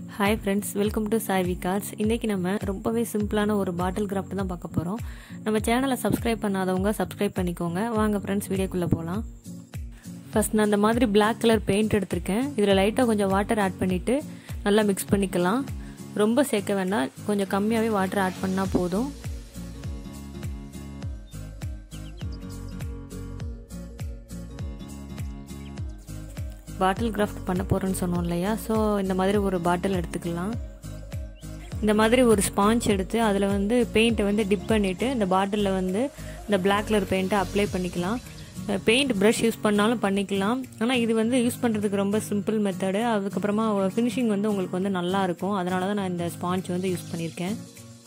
hi friends welcome to Saivi cars இன்றைக்கி நம்ம ரொம்பவே சிம்பிளான ஒரு பாட்டில் கிராஃப்ட் தான் பார்க்க போகிறோம் நம்ம சேனலை சப்ஸ்கிரைப் பண்ணாதவங்க சப்ஸ்கிரைப் பண்ணிக்கோங்க வாங்க ஃப்ரெண்ட்ஸ் வீடியோக்குள்ளே போகலாம் ஃபஸ்ட் நான் அந்த மாதிரி பிளாக் கலர் பெயிண்ட் எடுத்திருக்கேன் இதில் லைட்டாக கொஞ்சம் வாட்டர் ஆட் பண்ணிவிட்டு நல்லா மிக்ஸ் பண்ணிக்கலாம் ரொம்ப சேர்க்க வேண்டாம் கொஞ்சம் கம்மியாகவே வாட்டர் ஆட் பண்ணால் போதும் பாட்டில் கிராஃப்ட் பண்ண போகிறோன்னு சொன்னோம் இல்லையா ஸோ இந்த மாதிரி ஒரு பாட்டில் எடுத்துக்கலாம் இந்த மாதிரி ஒரு ஸ்பாஞ்ச் எடுத்து அதில் வந்து பெயிண்ட்டை வந்து டிப் பண்ணிவிட்டு இந்த பாட்டிலில் வந்து இந்த பிளாக் கலர் பெயிண்ட்டை அப்ளை பண்ணிக்கலாம் பெயிண்ட் ப்ரஷ் யூஸ் பண்ணாலும் பண்ணிக்கலாம் ஆனால் இது வந்து யூஸ் பண்ணுறதுக்கு ரொம்ப சிம்பிள் மெத்தடு அதுக்கப்புறமா ஃபினிஷிங் வந்து உங்களுக்கு வந்து நல்லா இருக்கும் அதனால தான் நான் இந்த ஸ்பாஞ்ச் வந்து யூஸ் பண்ணியிருக்கேன்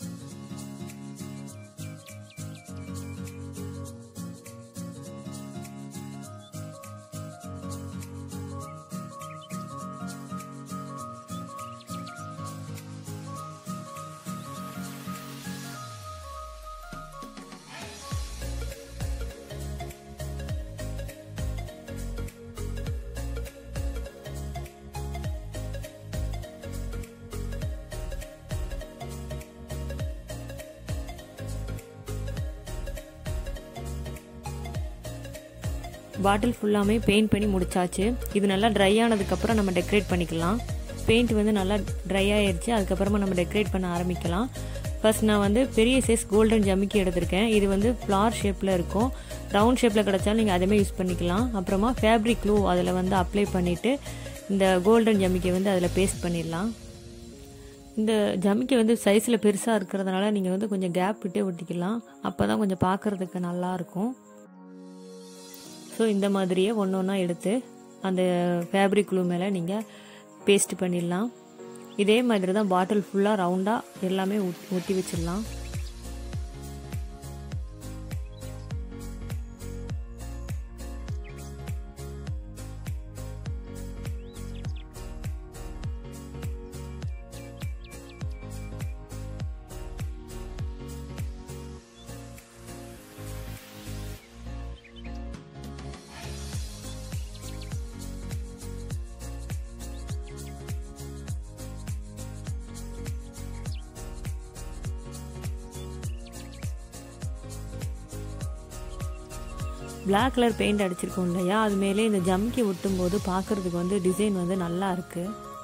பாட்டில் ஃபுல்லாமே பெயிண்ட் பண்ணி முடிச்சாச்சு இது நல்லா ட்ரை ஆனதுக்கப்புறம் நம்ம டெக்கரேட் பண்ணிக்கலாம் பெயிண்ட் வந்து நல்லா ட்ரை ஆயிடுச்சு அதுக்கப்புறமா நம்ம டெக்கரேட் பண்ண ஆரம்பிக்கலாம் ஃபர்ஸ்ட் நான் வந்து பெரிய சைஸ் கோல்டன் ஜமிக்கி எடுத்திருக்கேன் இது வந்து ஃப்ளார் ஷேப்பில் இருக்கும் ரவுண்ட் ஷேப்பில் கிடச்சாலும் நீங்கள் அதுவுமே யூஸ் பண்ணிக்கலாம் அப்புறமா ஃபேப்ரிக் க்ளூ அதில் வந்து அப்ளை பண்ணிவிட்டு இந்த கோல்டன் ஜமிக்கை வந்து அதில் பேஸ்ட் பண்ணிடலாம் இந்த ஜமிக்கை வந்து சைஸில் பெருசாக இருக்கிறதுனால நீங்கள் வந்து கொஞ்சம் கேப் விட்டே ஒட்டிக்கலாம் அப்போ தான் கொஞ்சம் பார்க்குறதுக்கு நல்லாயிருக்கும் ஸோ இந்த மாதிரியே ஒன்று ஒன்றா எடுத்து அந்த ஃபேப்ரிக் க்ளூ மேலே நீங்கள் பேஸ்ட் பண்ணிடலாம் இதே மாதிரி தான் பாட்டில் ஃபுல்லாக ரவுண்டாக எல்லாமே ஒட்டி வச்சிடலாம் பிளாக் கலர் பெயிண்ட் அடிச்சிருக்கோம் இல்லையா அது மேலே இந்த ஜம்கி ஒட்டும் போது பார்க்கறதுக்கு வந்து டிசைன் வந்து நல்லா இருக்கு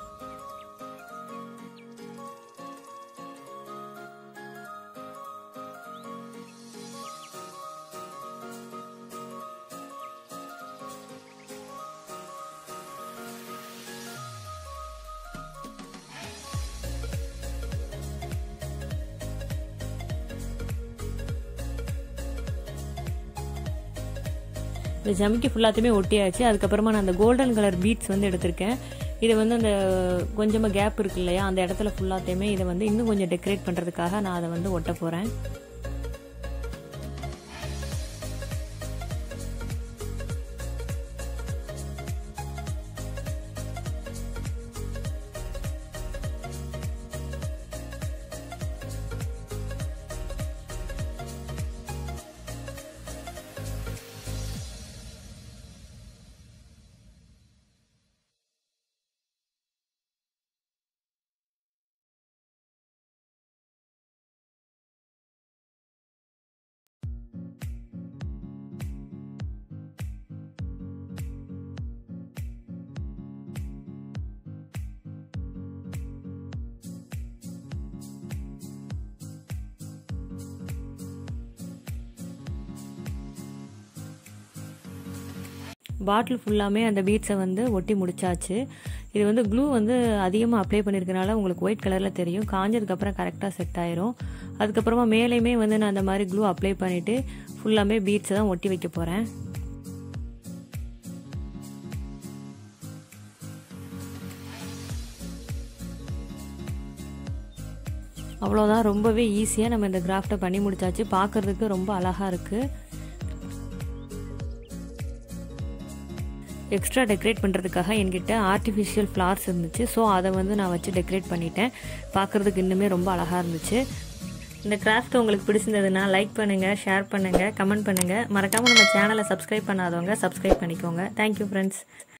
இந்த ஜமிக்கி ஃபுல்லாத்தையுமே ஒட்டியாச்சு அதுக்கப்புறமா நான் அந்த கோல்டன் கலர் பீட்ஸ் வந்து எடுத்திருக்கேன் இது வந்து அந்த கொஞ்சமாக கேப் இருக்கு இல்லையா அந்த இடத்துல ஃபுல்லாத்தையுமே இதை வந்து இன்னும் கொஞ்சம் டெக்கரேட் பண்ணுறதுக்காக நான் அதை வந்து ஒட்ட போகிறேன் பாட்டில் ஃபுல்லாமே அந்த பீட்ஸை வந்து ஒட்டி முடிச்சாச்சு இது வந்து க்ளூ வந்து அதிகமாக அப்ளை பண்ணியிருக்கனால உங்களுக்கு ஒயிட் கலரில் தெரியும் காஞ்சதுக்கப்புறம் கரெக்டாக செட் ஆயிரும் அதுக்கப்புறமா மேலேயுமே வந்து நான் அந்த மாதிரி க்ளூ அப்ளை பண்ணிவிட்டு ஃபுல்லாமே பீட்ஸை தான் ஒட்டி வைக்க போகிறேன் அவ்வளோதான் ரொம்பவே ஈஸியாக நம்ம இந்த கிராஃப்டை பண்ணி முடிச்சாச்சு பார்க்குறதுக்கு ரொம்ப அழகாக இருக்குது எக்ஸ்ட்ரா டெக்கரேட் பண்ணுறதுக்காக என்கிட்ட ஆர்டிஃபிஷியல் ஃப்ளார்ஸ் இருந்துச்சு ஸோ அதை வந்து நான் வச்சு டெக்கரேட் பண்ணிட்டேன் பார்க்குறதுக்கு இன்னுமே ரொம்ப அழகாக இருந்துச்சு இந்த கிராஃப்ட் உங்களுக்கு பிடிச்சிருந்ததுன்னா லைக் பண்ணுங்கள் ஷேர் பண்ணுங்கள் கமெண்ட் பண்ணுங்கள் மறக்காமல் நம்ம சேனலை சப்ஸ்கிரைப் பண்ணாதவங்க சப்ஸ்கிரைப் பண்ணிக்கோங்க தேங்க்யூ ஃப்ரெண்ட்ஸ்